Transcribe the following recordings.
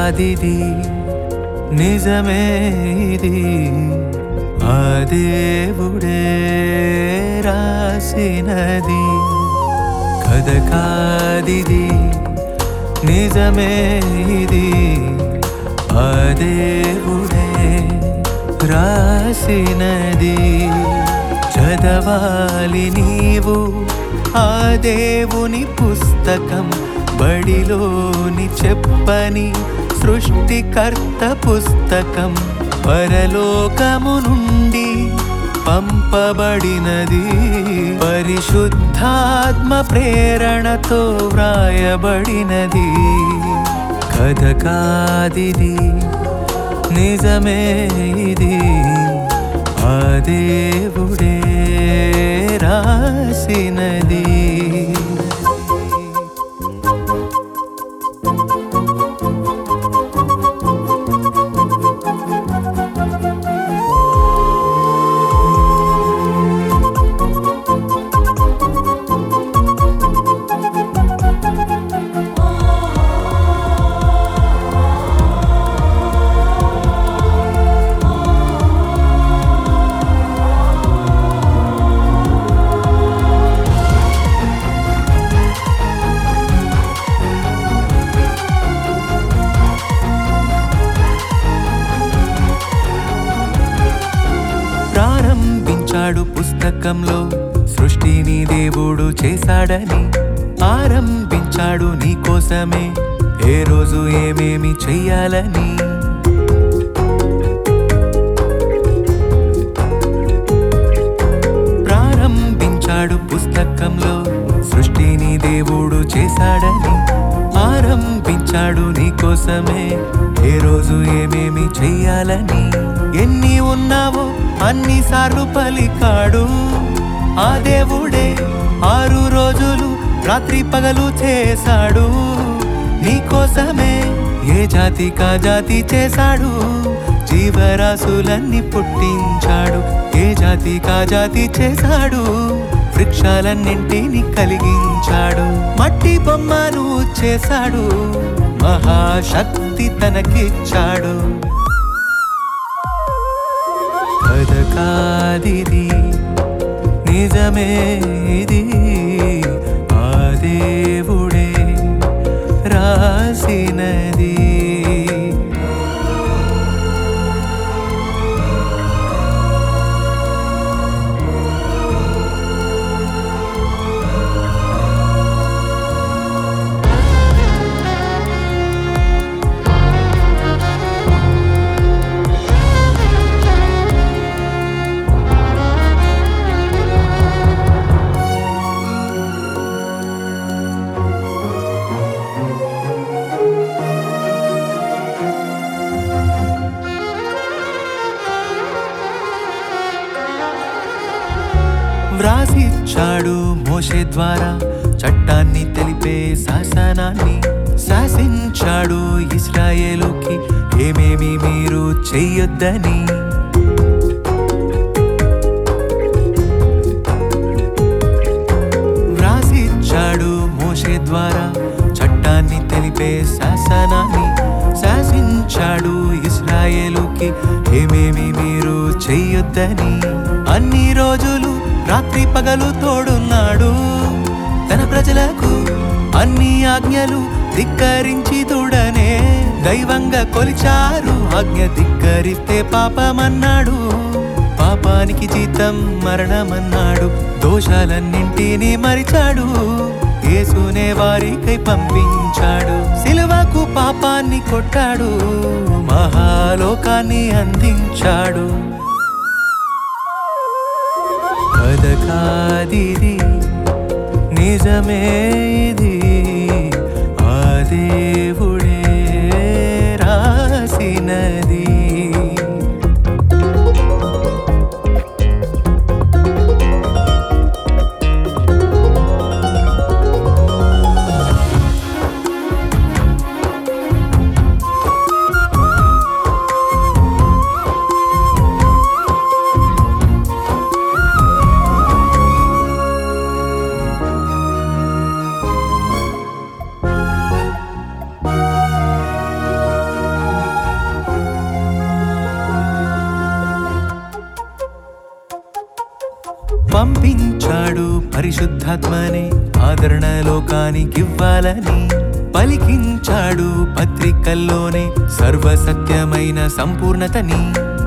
కాదిది నిజమే ఇది ఆ దేవుడే రాసినది కథ కాదిది నిజమే ఇది ఆ దేవుడే రాసినది చదవాలి నీవు ఆ దేవుని పుస్తకం బడిలోని చెప్పని సృష్టికర్త పుస్తకం పరలోకము నుండి పంపబడినది పరిశుద్ధాత్మ ప్రేరణతో వ్రాయబడినది కథ కాదిది నిజమే ఇది ఆ దేవుడే రాసినది ప్రారంభించాడు పుస్తకంలో సృష్టిని దేవుడు చేశాడని ఆరంభించాడు నీ కోసమే ఏ రోజు ఏమేమి చెయ్యాలని ప్రారంభించాడు పుస్తకంలో సృష్టిని దేవుడు చేశాడని ఆరంభించాడు నీ కోసమే ఏ రోజు ఏమేమి చెయ్యాలని ఎన్ని ఉన్నావో అన్ని సార్లు పలికాడు ఆ దేవుడే ఆరు రోజులు రాత్రి పగలు చేశాడు నీ కోసమే ఏ జాతి కా జాతి చేశాడు జీవరాశులన్నీ పుట్టించాడు ఏ జాతి కా జాతి చేశాడు వృక్షాలన్నింటిని కలిగించాడు మట్టి బొమ్మను చేశాడు మహాశక్తి తనకిచ్చాడు కథ కాదిది నిజమే ఇది ఆ దేవుడే రాసినది వ్రాసిచ్చాడు మోషే ద్వారా చట్టాన్ని తెలిపే శాసనాన్ని శాసించాడు ఇస్రాయేలుకి ఏమేమి మీరు చెయ్యొద్దని వ్రాసిచ్చాడు మోషే ద్వారా చట్టాన్ని తెలిపే శాసనాన్ని శాసించాడు ఇస్రాయేలుకి ఏమేమి మీరు చెయ్యొద్దని అన్ని రోజులు రాత్రి పగలు తోడున్నాడు తన ప్రజలకు అన్ని ఆజ్ఞలు ధిక్కరించి తోడనే దైవంగా కొలిచారు ఆజ్ఞ ధిక్కరిస్తే పాపమన్నాడు పాపానికి జీతం మరణమన్నాడు దోషాలన్నింటినీ మరిచాడు యేసునే వారికై పంపించాడు సిలువకు పాపాన్ని కొట్టాడు మహాలోకాన్ని అందించాడు కథ కాదిది నిజమే ఇది ఆ దేవుడే రాసినది పరిశుద్ధాత్మనే ఆదరణ లోకానికివ్వాలని పలికించాడు పత్రికల్లోనే సర్వసత్యమైన సంపూర్ణతని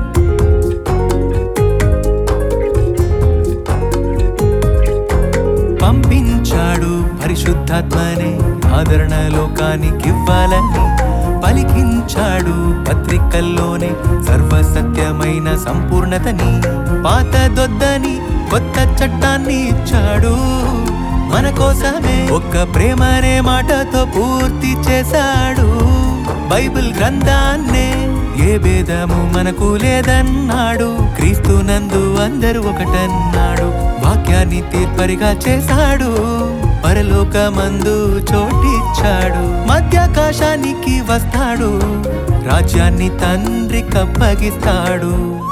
పంపించాడు పరిశుద్ధాత్మనే ఆదరణ లోకానికివ్వాలని పలికించాడు పత్రికల్లోనే సర్వసత్యమైన సంపూర్ణతని పాత దొద్దని కొత్త చట్టాన్ని ఇచ్చాడు మన కోసమే ఒక్క ప్రేమనే మాటతో పూర్తి చేశాడు బైబిల్ గ్రంథాన్నే ఏ భేదము మనకు లేదన్నాడు క్రీస్తునందు అందరూ ఒకటన్నాడు వాక్యాన్ని తీర్పరిగా చేశాడు పరలోకమందు చోటిచ్చాడు మధ్యాకాశానికి వస్తాడు రాజ్యాన్ని తండ్రి కప్పగిస్తాడు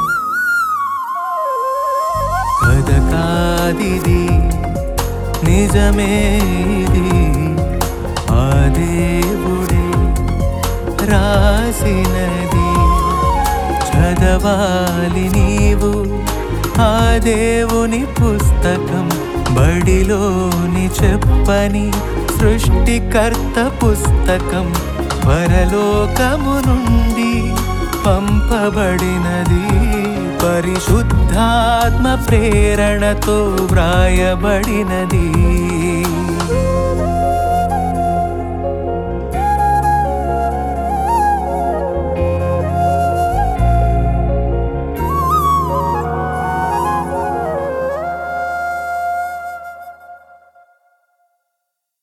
కథ కాదిది నిజమే ఇది ఆ దేవుడే రాసినది చదవాలి నీవు ఆ దేవుని పుస్తకం బడిలోని చెప్పని సృష్టికర్త పుస్తకం పరలోకము నుండి పంపబడినది పరిశుద్ధాత్మ ప్రేరణతో వ్రాయబడినది